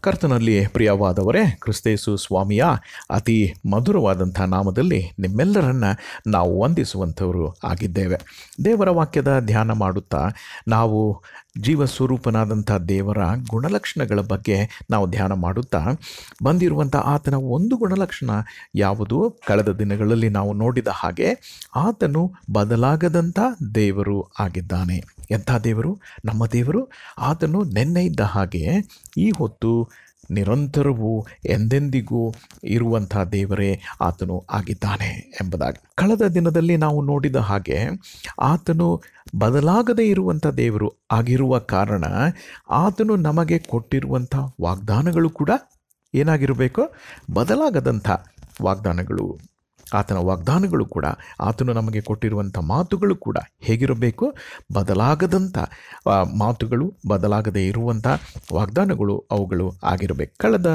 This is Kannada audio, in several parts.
ಕರ್ತನಲ್ಲಿ ಪ್ರಿಯವಾದವರೇ ಕ್ರಿಸ್ತೇಸು ಸ್ವಾಮಿಯ ಅತಿ ಮಧುರವಾದಂಥ ನಾಮದಲ್ಲಿ ನಿಮ್ಮೆಲ್ಲರನ್ನ ನಾವು ವಂದಿಸುವಂಥವರು ಆಗಿದ್ದೇವೆ ದೇವರ ವಾಕ್ಯದ ಧ್ಯಾನ ಮಾಡುತ್ತಾ ನಾವು ಜೀವ ಸ್ವರೂಪನಾದಂಥ ದೇವರ ಗುಣಲಕ್ಷಣಗಳ ಬಗ್ಗೆ ನಾವು ಧ್ಯಾನ ಮಾಡುತ್ತಾ ಬಂದಿರುವಂಥ ಆತನ ಒಂದು ಗುಣಲಕ್ಷಣ ಯಾವುದು ಕಳೆದ ದಿನಗಳಲ್ಲಿ ನಾವು ನೋಡಿದ ಹಾಗೆ ಆತನು ಬದಲಾಗದಂಥ ದೇವರು ಆಗಿದ್ದಾನೆ ಎಂಥ ದೇವರು ನಮ್ಮ ದೇವರು ಆತನು ನೆನ್ನೆ ಇದ್ದ ಹಾಗೆ ಈ ಹೊತ್ತು ನಿರಂತರವೂ ಎಂದೆಂದಿಗೂ ಇರುವಂಥ ದೇವರೇ ಆತನು ಆಗಿದ್ದಾನೆ ಎಂಬುದಾಗಿ ಕಳೆದ ದಿನದಲ್ಲಿ ನಾವು ನೋಡಿದ ಹಾಗೆ ಆತನು ಬದಲಾಗದೇ ಇರುವಂಥ ದೇವರು ಆಗಿರುವ ಕಾರಣ ಆತನು ನಮಗೆ ಕೊಟ್ಟಿರುವಂಥ ವಾಗ್ದಾನಗಳು ಕೂಡ ಏನಾಗಿರಬೇಕು ಬದಲಾಗದಂಥ ವಾಗ್ದಾನಗಳು ಆತನ ವಾಗ್ದಾನಗಳು ಕೂಡ ಆತನು ನಮಗೆ ಕೊಟ್ಟಿರುವಂಥ ಮಾತುಗಳು ಕೂಡ ಹೇಗಿರಬೇಕು ಬದಲಾಗದಂಥ ಆ, ಮಾತುಗಳು ಬದಲಾಗದೇ ಇರುವಂಥ ವಾಗ್ದಾನಗಳು ಅವುಗಳು ಆಗಿರಬೇಕು ಕಳೆದ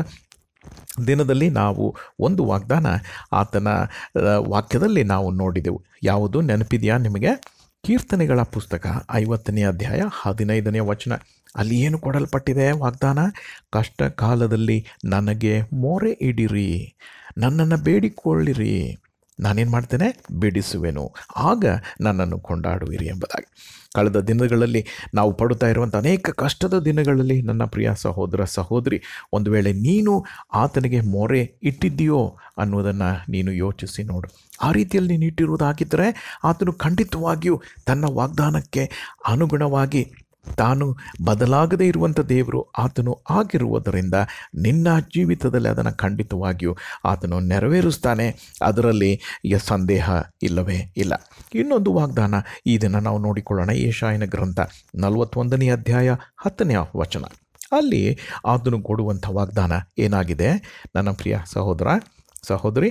ದಿನದಲ್ಲಿ ನಾವು ಒಂದು ವಾಗ್ದಾನ ಆತನ ಆ, ವಾಕ್ಯದಲ್ಲಿ ನಾವು ನೋಡಿದೆವು ಯಾವುದು ನೆನಪಿದೆಯಾ ನಿಮಗೆ ಕೀರ್ತನೆಗಳ ಪುಸ್ತಕ ಐವತ್ತನೇ ಅಧ್ಯಾಯ ಹದಿನೈದನೇ ವಚನ ಅಲ್ಲಿ ಏನು ಕೊಡಲ್ಪಟ್ಟಿದೆ ವಾಗ್ದಾನ ಕಷ್ಟ ಕಾಲದಲ್ಲಿ ನನಗೆ ಮೊರೆ ಇಡಿರಿ ನನ್ನನ್ನು ಬೇಡಿಕೊಳ್ಳಿರಿ ನಾನೇನು ಮಾಡ್ತೇನೆ ಬಿಡಿಸುವೆನು ಆಗ ನನ್ನನ್ನು ಕೊಂಡಾಡುವಿರಿ ಎಂಬುದಾಗಿ ಕಳೆದ ದಿನಗಳಲ್ಲಿ ನಾವು ಪಡುತ್ತಾ ಇರುವಂಥ ಅನೇಕ ಕಷ್ಟದ ದಿನಗಳಲ್ಲಿ ನನ್ನ ಪ್ರಿಯ ಸಹೋದರ ಸಹೋದರಿ ಒಂದು ವೇಳೆ ನೀನು ಆತನಿಗೆ ಮೊರೆ ಇಟ್ಟಿದ್ದೀಯೋ ಅನ್ನೋದನ್ನು ನೀನು ಯೋಚಿಸಿ ನೋಡು ಆ ರೀತಿಯಲ್ಲಿ ನೀನು ಇಟ್ಟಿರುವುದಾಗಿದ್ದರೆ ಆತನು ಖಂಡಿತವಾಗಿಯೂ ತನ್ನ ವಾಗ್ದಾನಕ್ಕೆ ಅನುಗುಣವಾಗಿ ತಾನು ಬದಲಾಗದೇ ಇರುವಂಥ ದೇವರು ಆತನು ಆಗಿರುವುದರಿಂದ ನಿನ್ನ ಜೀವಿತದಲ್ಲಿ ಅದನ್ನು ಖಂಡಿತವಾಗಿಯೂ ಆತನು ನೆರವೇರಿಸ್ತಾನೆ ಅದರಲ್ಲಿ ಯ- ಸಂದೇಹ ಇಲ್ಲವೇ ಇಲ್ಲ ಇನ್ನೊಂದು ವಾಗ್ದಾನ ಈ ದಿನ ನಾವು ನೋಡಿಕೊಳ್ಳೋಣ ಏಷಾಯನ ಗ್ರಂಥ ನಲವತ್ತೊಂದನೇ ಅಧ್ಯಾಯ ಹತ್ತನೇ ವಚನ ಅಲ್ಲಿ ಆತನು ಕೊಡುವಂಥ ವಾಗ್ದಾನ ಏನಾಗಿದೆ ನನ್ನ ಪ್ರಿಯ ಸಹೋದರ ಸಹೋದರಿ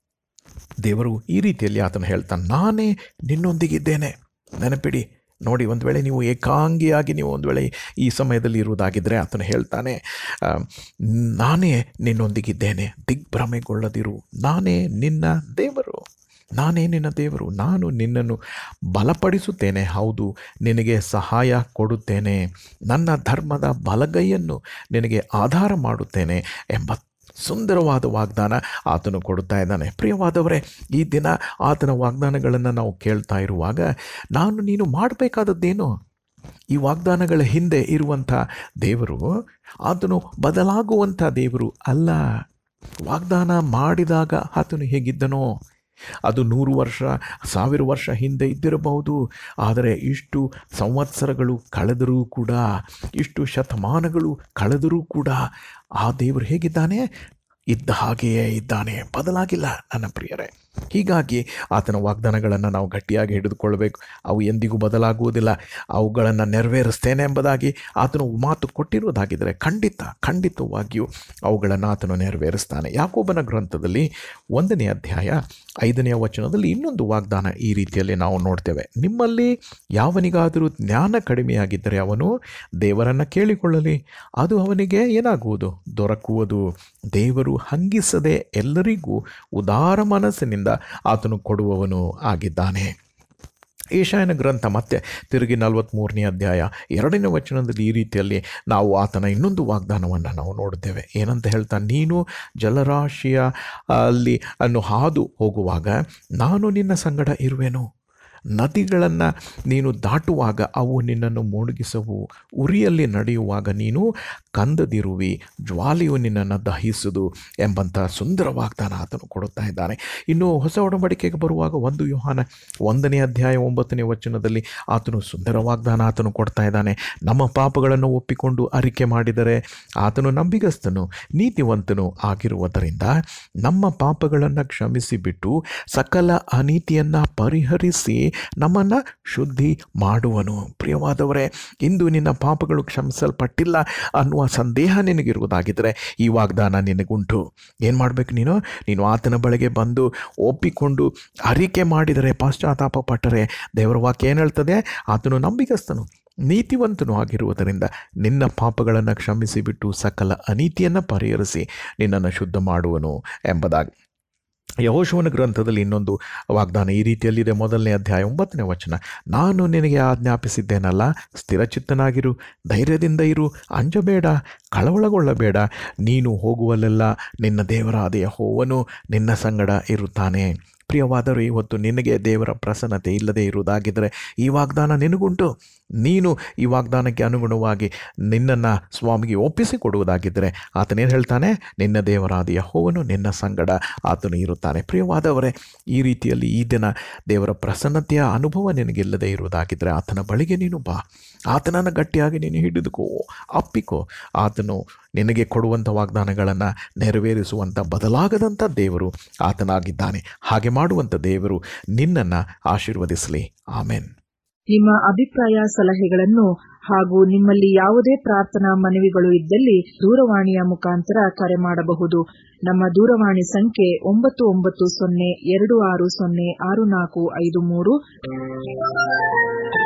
ದೇವರು ಈ ರೀತಿಯಲ್ಲಿ ಆತನು ಹೇಳ್ತಾನೆ ನಾನೇ ನಿನ್ನೊಂದಿಗಿದ್ದೇನೆ ನೆನಪಿಡಿ ನೋಡಿ ಒಂದು ವೇಳೆ ನೀವು ಏಕಾಂಗಿಯಾಗಿ ನೀವು ಒಂದು ವೇಳೆ ಈ ಸಮಯದಲ್ಲಿ ಇರುವುದಾಗಿದ್ದರೆ ಆತನು ಹೇಳ್ತಾನೆ ಆ, ನಾನೇ ನಿನ್ನೊಂದಿಗಿದ್ದೇನೆ ದಿಗ್ಭ್ರಮೆಗೊಳ್ಳದಿರು ನಾನೇ ನಿನ್ನ ದೇವರು ನಾನೇ ನಿನ್ನ ದೇವರು ನಾನು ನಿನ್ನನ್ನು ಬಲಪಡಿಸುತ್ತೇನೆ ಹೌದು ನಿನಗೆ ಸಹಾಯ ಕೊಡುತ್ತೇನೆ ನನ್ನ ಧರ್ಮದ ಬಲಗೈಯನ್ನು ನಿನಗೆ ಆಧಾರ ಮಾಡುತ್ತೇನೆ ಎಂಬ ಸುಂದರವಾದ ವಾಗ್ದಾನ ಆತನು ಕೊಡುತ್ತಾ ಇದ್ದಾನೆ ಪ್ರಿಯವಾದವರೇ ಈ ದಿನ ಆತನ ವಾಗ್ದಾನಗಳನ್ನು ನಾವು ಕೇಳ್ತಾ ಇರುವಾಗ ನಾನು ನೀನು ಮಾಡಬೇಕಾದದ್ದೇನು ಈ ವಾಗ್ದಾನಗಳ ಹಿಂದೆ ಇರುವಂಥ ದೇವರು ಆತನು ಬದಲಾಗುವಂಥ ದೇವರು ಅಲ್ಲ ವಾಗ್ದಾನ ಮಾಡಿದಾಗ ಆತನು ಹೇಗಿದ್ದನೋ ಅದು ನೂರು ವರ್ಷ ಸಾವಿರ ವರ್ಷ ಹಿಂದೆ ಇದ್ದಿರಬಹುದು ಆದರೆ ಇಷ್ಟು ಸಂವತ್ಸರಗಳು ಕಳೆದರೂ ಕೂಡ ಇಷ್ಟು ಶತಮಾನಗಳು ಕಳೆದರೂ ಕೂಡ ಆ ದೇವರು ಹೇಗಿದ್ದಾನೆ ಇದ್ದ ಹಾಗೆಯೇ ಇದ್ದಾನೆ ಬದಲಾಗಿಲ್ಲ ನನ್ನ ಪ್ರಿಯರೇ ಹೀಗಾಗಿ ಆತನ ವಾಗ್ದಾನಗಳನ್ನು ನಾವು ಗಟ್ಟಿಯಾಗಿ ಹಿಡಿದುಕೊಳ್ಬೇಕು ಅವು ಎಂದಿಗೂ ಬದಲಾಗುವುದಿಲ್ಲ ಅವುಗಳನ್ನು ನೆರವೇರಿಸ್ತೇನೆ ಎಂಬುದಾಗಿ ಆತನು ಮಾತು ಕೊಟ್ಟಿರುವುದಾಗಿದ್ದರೆ ಖಂಡಿತ ಖಂಡಿತವಾಗಿಯೂ ಅವುಗಳನ್ನು ಆತನು ನೆರವೇರಿಸ್ತಾನೆ ಯಾಕೋಬನ ಗ್ರಂಥದಲ್ಲಿ ಒಂದನೇ ಅಧ್ಯಾಯ ಐದನೆಯ ವಚನದಲ್ಲಿ ಇನ್ನೊಂದು ವಾಗ್ದಾನ ಈ ರೀತಿಯಲ್ಲಿ ನಾವು ನೋಡ್ತೇವೆ ನಿಮ್ಮಲ್ಲಿ ಯಾವನಿಗಾದರೂ ಜ್ಞಾನ ಕಡಿಮೆಯಾಗಿದ್ದರೆ ಅವನು ದೇವರನ್ನು ಕೇಳಿಕೊಳ್ಳಲಿ ಅದು ಅವನಿಗೆ ಏನಾಗುವುದು ದೊರಕುವುದು ದೇವರು ಹಂಗಿಸದೆ ಎಲ್ಲರಿಗೂ ಉದಾರ ಮನಸ್ಸಿನಿಂದ ಆತನು ಕೊಡುವವನು ಆಗಿದ್ದಾನೆ ಏಷಾಯನ ಗ್ರಂಥ ಮತ್ತೆ ತಿರುಗಿ ನಲವತ್ತ್ಮೂರನೇ ಅಧ್ಯಾಯ ಎರಡನೇ ವಚನದಲ್ಲಿ ಈ ರೀತಿಯಲ್ಲಿ ನಾವು ಆತನ ಇನ್ನೊಂದು ವಾಗ್ದಾನವನ್ನು ನಾವು ನೋಡುತ್ತೇವೆ ಏನಂತ ಹೇಳ್ತಾ ನೀನು ಜಲರಾಶಿಯ ಅಲ್ಲಿ ಅನ್ನು ಹಾದು ಹೋಗುವಾಗ ನಾನು ನಿನ್ನ ಸಂಗಡ ಇರುವೆನು ನದಿಗಳನ್ನು ನೀನು ದಾಟುವಾಗ ಅವು ನಿನ್ನನ್ನು ಮುಳುಗಿಸವು ಉರಿಯಲ್ಲಿ ನಡೆಯುವಾಗ ನೀನು ಕಂದದಿರುವಿ ಜ್ವಾಲೆಯು ನಿನ್ನನ್ನು ದಹಿಸುವುದು ಎಂಬಂಥ ಸುಂದರ ವಾಗ್ದಾನ ಆತನು ಕೊಡುತ್ತಾ ಇದ್ದಾನೆ ಇನ್ನು ಹೊಸ ಒಡಂಬಡಿಕೆಗೆ ಬರುವಾಗ ಒಂದು ಯೋಹಾನ ಒಂದನೇ ಅಧ್ಯಾಯ ಒಂಬತ್ತನೇ ವಚನದಲ್ಲಿ ಆತನು ಸುಂದರ ವಾಗ್ದಾನ ಆತನು ಕೊಡ್ತಾ ಇದ್ದಾನೆ ನಮ್ಮ ಪಾಪಗಳನ್ನು ಒಪ್ಪಿಕೊಂಡು ಅರಿಕೆ ಮಾಡಿದರೆ ಆತನು ನಂಬಿಗಸ್ತನು ನೀತಿವಂತನು ಆಗಿರುವುದರಿಂದ ನಮ್ಮ ಪಾಪಗಳನ್ನು ಕ್ಷಮಿಸಿ ಬಿಟ್ಟು ಸಕಲ ಅನೀತಿಯನ್ನು ಪರಿಹರಿಸಿ ನಮ್ಮನ್ನು ಶುದ್ಧಿ ಮಾಡುವನು ಪ್ರಿಯವಾದವರೇ ಇಂದು ನಿನ್ನ ಪಾಪಗಳು ಕ್ಷಮಿಸಲ್ಪಟ್ಟಿಲ್ಲ ಅನ್ನುವ ಸಂದೇಹ ನಿನಗಿರುವುದಾಗಿದ್ದರೆ ಈ ವಾಗ್ದಾನ ನಿನಗುಂಟು ಏನು ಮಾಡಬೇಕು ನೀನು ನೀನು ಆತನ ಬಳಿಗೆ ಬಂದು ಒಪ್ಪಿಕೊಂಡು ಅರಿಕೆ ಮಾಡಿದರೆ ಪಶ್ಚಾತ್ತಾಪ ಪಟ್ಟರೆ ದೇವರ ವಾಕ್ಯ ಏನು ಹೇಳ್ತದೆ ಆತನು ನಂಬಿಗಸ್ತನು ನೀತಿವಂತನು ಆಗಿರುವುದರಿಂದ ನಿನ್ನ ಪಾಪಗಳನ್ನು ಕ್ಷಮಿಸಿ ಬಿಟ್ಟು ಸಕಲ ಅನೀತಿಯನ್ನು ಪರಿಹರಿಸಿ ನಿನ್ನನ್ನು ಶುದ್ಧ ಮಾಡುವನು ಎಂಬುದಾಗಿ ಯಹೋಶುವನ ಗ್ರಂಥದಲ್ಲಿ ಇನ್ನೊಂದು ವಾಗ್ದಾನ ಈ ರೀತಿಯಲ್ಲಿದೆ ಮೊದಲನೇ ಅಧ್ಯಾಯ ಒಂಬತ್ತನೇ ವಚನ ನಾನು ನಿನಗೆ ಆಜ್ಞಾಪಿಸಿದ್ದೇನಲ್ಲ ಸ್ಥಿರಚಿತ್ತನಾಗಿರು ಧೈರ್ಯದಿಂದ ಇರು ಅಂಜಬೇಡ ಕಳವಳಗೊಳ್ಳಬೇಡ ನೀನು ಹೋಗುವಲ್ಲೆಲ್ಲ ನಿನ್ನ ದೇವರಾದ ಯಹೋವನು ನಿನ್ನ ಸಂಗಡ ಇರುತ್ತಾನೆ ಪ್ರಿಯವಾದರೂ ಇವತ್ತು ನಿನಗೆ ದೇವರ ಪ್ರಸನ್ನತೆ ಇಲ್ಲದೆ ಇರುವುದಾಗಿದ್ದರೆ ಈ ವಾಗ್ದಾನ ನಿನಗುಂಟು ನೀನು ಈ ವಾಗ್ದಾನಕ್ಕೆ ಅನುಗುಣವಾಗಿ ನಿನ್ನನ್ನು ಸ್ವಾಮಿಗೆ ಒಪ್ಪಿಸಿಕೊಡುವುದಾಗಿದ್ದರೆ ಆತನೇನು ಹೇಳ್ತಾನೆ ನಿನ್ನ ದೇವರಾದ ಯಹೋವನು ನಿನ್ನ ಸಂಗಡ ಆತನು ಇರುತ್ತಾನೆ ಪ್ರಿಯವಾದವರೇ ಈ ರೀತಿಯಲ್ಲಿ ಈ ದಿನ ದೇವರ ಪ್ರಸನ್ನತೆಯ ಅನುಭವ ನಿನಗಿಲ್ಲದೆ ಇರುವುದಾಗಿದ್ದರೆ ಆತನ ಬಳಿಗೆ ನೀನು ಬಾ ಆತನನ್ನು ಗಟ್ಟಿಯಾಗಿ ನೀನು ಹಿಡಿದುಕೋ ಅಪ್ಪಿಕೋ ಆತನು ನಿನಗೆ ಕೊಡುವಂಥ ವಾಗ್ದಾನಗಳನ್ನು ನೆರವೇರಿಸುವಂಥ ಬದಲಾಗದಂಥ ದೇವರು ಆತನಾಗಿದ್ದಾನೆ ಹಾಗೆ ಮಾಡುವಂಥ ದೇವರು ನಿನ್ನನ್ನು ಆಶೀರ್ವದಿಸಲಿ ಆಮೇನ್ ನಿಮ್ಮ ಅಭಿಪ್ರಾಯ ಸಲಹೆಗಳನ್ನು ಹಾಗೂ ನಿಮ್ಮಲ್ಲಿ ಯಾವುದೇ ಪ್ರಾರ್ಥನಾ ಮನವಿಗಳು ಇದ್ದಲ್ಲಿ ದೂರವಾಣಿಯ ಮುಖಾಂತರ ಕರೆ ಮಾಡಬಹುದು ನಮ್ಮ ದೂರವಾಣಿ ಸಂಖ್ಯೆ ಒಂಬತ್ತು ಒಂಬತ್ತು ಸೊನ್ನೆ ಎರಡು ಆರು ಸೊನ್ನೆ ಆರು ನಾಲ್ಕು ಐದು ಮೂರು